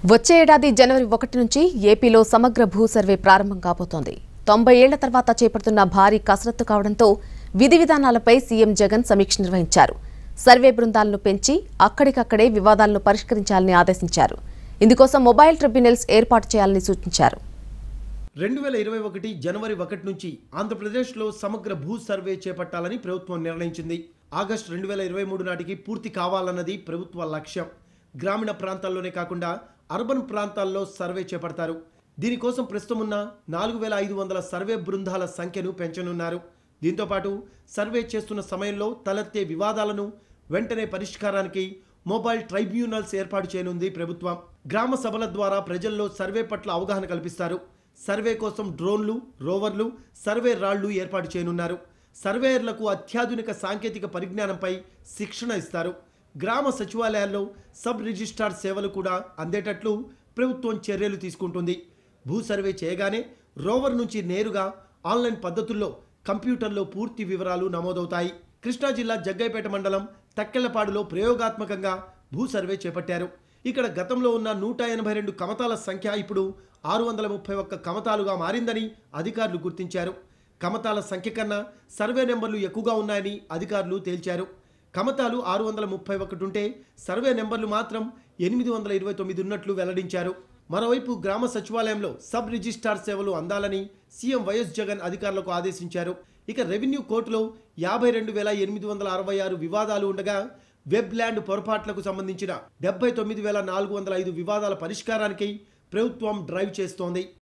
వచ్చే ఏడాది జనవరి ఒకటి నుంచి ఏపీలో సమగ్ర భూ సర్వే ప్రారంభం కాబోతోంది తొంభై ఏళ్ల తర్వాత చేపడుతున్న భారీ కసరత్తు కావడంతో విధి విధానాలపై సీఎం జగన్ సమీక్ష నిర్వహించారు సర్వే బృందాలను పెంచి అక్కడికక్కడే వివాదాలను పరిష్కరించాలని ఆదేశించారు ఇందుకోసం మొబైల్ ట్రిబ్యునల్స్ ఏర్పాటు చేయాలని సూచించారు రెండు వేల ఇరవై ఒకటి జనవరి ఒకటి నుంచి ఆంధ్రప్రదేశ్లో సమగ్ర భూ సర్వే చేపట్టాలని ప్రభుత్వం నిర్ణయించింది ఆగస్టు రెండు వేల ఇరవై మూడు నాటికి పూర్తి కావాలన్నది ప్రభుత్వ లక్ష్యం గ్రామీణ ప్రాంతాల్లోనే కాకుండా అర్బన్ ప్రాంతాల్లో సర్వే చేపడతారు దీనికోసం ప్రస్తుతం ఉన్న నాలుగు వేల ఐదు వందల సర్వే బృందాల సంఖ్యను పెంచనున్నారు దీంతోపాటు సర్వే చేస్తున్న సమయంలో తలెత్తే వివాదాలను వెంటనే పరిష్కారానికి మొబైల్ ట్రైబ్యునల్స్ ఏర్పాటు చేయనుంది ప్రభుత్వం గ్రామ సభల ద్వారా ప్రజల్లో సర్వే పట్ల అవగాహన కల్పిస్తారు సర్వే కోసం డ్రోన్లు రోవర్లు సర్వే రాళ్లు ఏర్పాటు చేయనున్నారు సర్వేయర్లకు అత్యాధునిక సాంకేతిక పరిజ్ఞానంపై శిక్షణ ఇస్తారు గ్రామ సచివాలయాల్లో సబ్ రిజిస్ట్రార్ సేవలు కూడా అందేటట్లు ప్రభుత్వం చర్యలు తీసుకుంటుంది భూ సర్వే చేయగానే రోవర్ నుంచి నేరుగా ఆన్లైన్ పద్ధతుల్లో కంప్యూటర్లో పూర్తి వివరాలు నమోదవుతాయి కృష్ణా జిల్లా జగ్గైపేట మండలం తక్కెళ్లపాడులో ప్రయోగాత్మకంగా భూ సర్వే చేపట్టారు ఇక్కడ గతంలో ఉన్న నూట ఎనభై రెండు కమతాల సంఖ్య ఇప్పుడు ఆరు వందల ముప్పై ఒక్క కమతాలుగా మారిందని అధికారులు గుర్తించారు కమతాల సంఖ్య కన్నా సర్వే నెంబర్లు ఎక్కువగా ఉన్నాయని అధికారులు తేల్చారు కమతాలు ఆరు వందల ముప్పై ఒకటి ఉంటే సర్వే నెంబర్లు మాత్రం ఎనిమిది వందల ఇరవై తొమ్మిది ఉన్నట్లు వెల్లడించారు మరోవైపు గ్రామ సచివాలయంలో సబ్ రిజిస్ట్రార్ సేవలు అందాలని సీఎం వైఎస్ జగన్ అధికారులకు ఆదేశించారు ఇక రెవెన్యూ కోర్టులో యాభై రెండు వేల ఎనిమిది వందల అరవై ఆరు వివాదాలు ఉండగా వెబ్ ల్యాండ్ పొరపాట్లకు సంబంధించిన డెబ్బై తొమ్మిది వేల నాలుగు వందల ఐదు వివాదాల పరిష్కారానికి ప్రభుత్వం డ్రైవ్ చేస్తోంది